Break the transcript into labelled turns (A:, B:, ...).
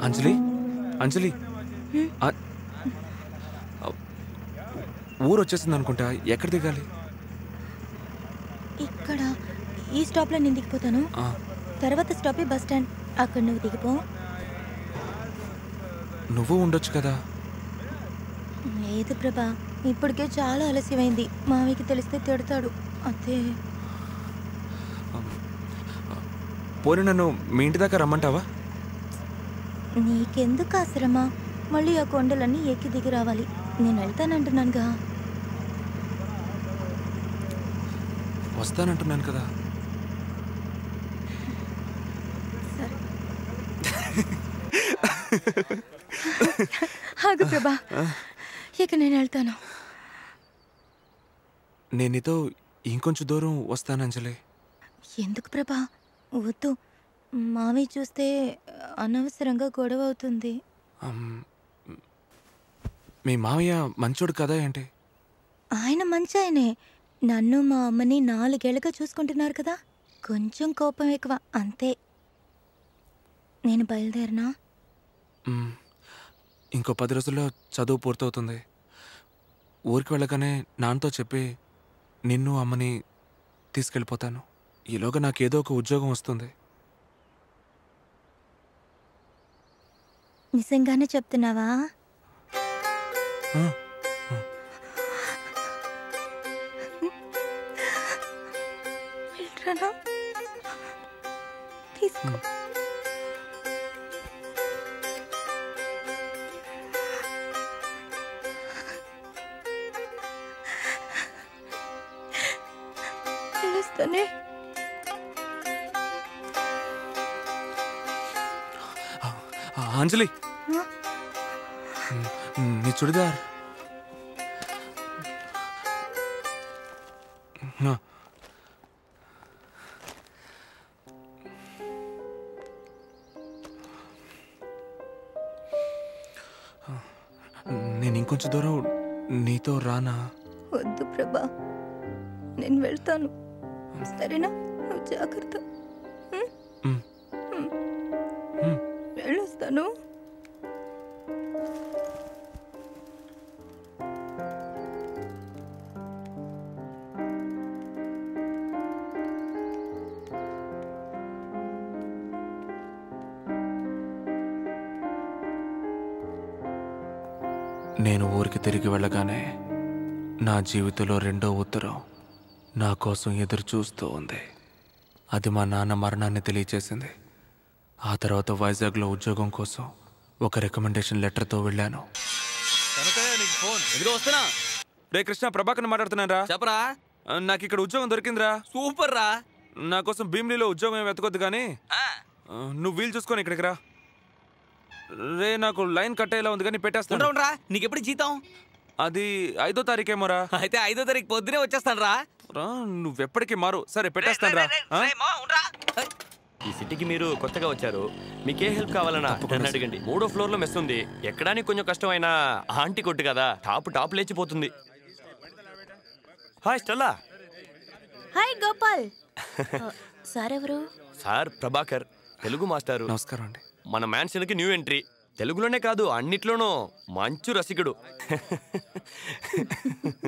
A: అంజలి అంజలి ఆ- ఆ, ఊరు వచ్చేసింది అనుకుంటా ఎక్కడ దిగాలి
B: ఇక్కడ ఈ స్టాప్లో నేను దిగిపోతాను
A: ఆ,
B: తర్వాత స్టాపే బస్ స్టాండ్ అక్కడ నువ్వు దిగిపో
A: నువ్వు ఉండొచ్చు కదా
B: లేదు ప్రభా ఇప్పటికే చాలా ఆలస్యమైంది మావికి తెలిస్తే తిడతాడు అదే
A: పోనీ నన్ను మీ ఇంటి దాకా రమ్మంటావా
B: నీకెందుకు ఆశ్రమా మళ్ళీ ఆ కొండలన్నీ ఎక్కి దిగి రావాలి నేను వెళ్తానంటున్నానుగా
A: వస్తానంటున్నాను కదా
B: సరే ఆగు ప్రభా ఇక నేను వెళ్తాను
A: నేను నీతో ఇంకొంచెం దూరం వస్తాను అంజలి
B: ఎందుకు ప్రభా వద్దు మావి చూస్తే అనవసరంగా గొడవ అవుతుంది
A: అమ్, మీ మావయ్య మంచోడు కదా ఏంటి
B: ఆయన మంచి ఆయనే నన్ను మా అమ్మని నాలుగేళ్లుగా చూసుకుంటున్నారు కదా కొంచెం కోపం ఎక్కువ అంతే నేను బయలుదేరినా
A: మ్, ఇంకో పది రోజుల్లో చదువు పూర్తవుతుంది ఊరికి వెళ్ళగానే నాన్నతో చెప్పి నిన్ను అమ్మని తీసుకెళ్ళిపోతాను ఈలోగా నాకేదో ఒక ఉద్యోగం వస్తుంది
B: నిజంగానే చెప్తున్నావా
A: ఆ,
B: వెళ్ళరానా? తీసుకో వెళ్ళొస్తానే
A: ఆ, అంజలి
B: ఆ?
A: మ్, నీ చుడిదార్ ఆ, నేను ఇంకొంచెం దూరం నీతో రానా
B: వద్దు ప్రభా నేను వెళ్తాను సరేనా నువ్వు జాగ్రత్త ఉం?
A: మ్,
B: ఉం.
A: మ్.
B: వెళ్ళొస్తాను
A: నేను ఊరికి తిరిగి వెళ్ళగానే నా జీవితంలో రెండో ఉత్తరం నా కోసం ఎదురు చూస్తూ ఉంది అది మా నాన్న మరణాన్ని తెలియచేసింది ఆ తర్వాత వైజాగ్లో ఉద్యోగం కోసం ఒక రికమెండేషన్ లెటర్తో వెళ్ళాను
C: కనకయ్య నీకు ఫోన్ ఎదురు వస్తున్నా
A: రే కృష్ణ ప్రభాకర్ మాట్లాడుతున్నారా
C: చెప్పరా
A: నాకు ఇక్కడ ఉద్యోగం దొరికిందిరా
C: సూపర్ రా
A: నా కోసం భీమిలీలో ఉద్యోగం ఏం వెతకొద్దు కానీ
C: ఆ,
A: ఆ, నువ్వు వీలు చూసుకొని ఇక్కడికి రా రే నాకు లైన్ కట్టేలా ఉంది కానీ
C: ఉండరా
A: పెట్టేస్తాను
C: ఉండరా నీకెప్పుడు జీతం
A: అది ఐదో తారీఖేమోరా
C: అయితే ఐదో తారీఖు పొద్దునే వచ్చేస్తాను రా
A: రా నువ్వెప్పటికీ మారు సరే పెట్టేస్తాను రా ఆ?
D: ఈ సిటీకి మీరు కొత్తగా వచ్చారు మీకే హెల్ప్ కావాలన్నా నన్ను అడగండి మూడో ఫ్లోర్ లో మెస్ ఉంది ఎక్కడానికి కొంచెం కష్టమైనా ఆంటీ కొట్టు కదా టాప్ టాప్ లేచిపోతుంది hi Stella
B: hi Gopal sir ఎవరు
D: సార్ ప్రభాకర్ తెలుగు మాస్టారు
A: నమస్కారం అండి
D: మన మ్యాన్షన్కి న్యూ ఎంట్రీ తెలుగులోనే కాదు అన్నిట్లోనూ మంచు రసికుడు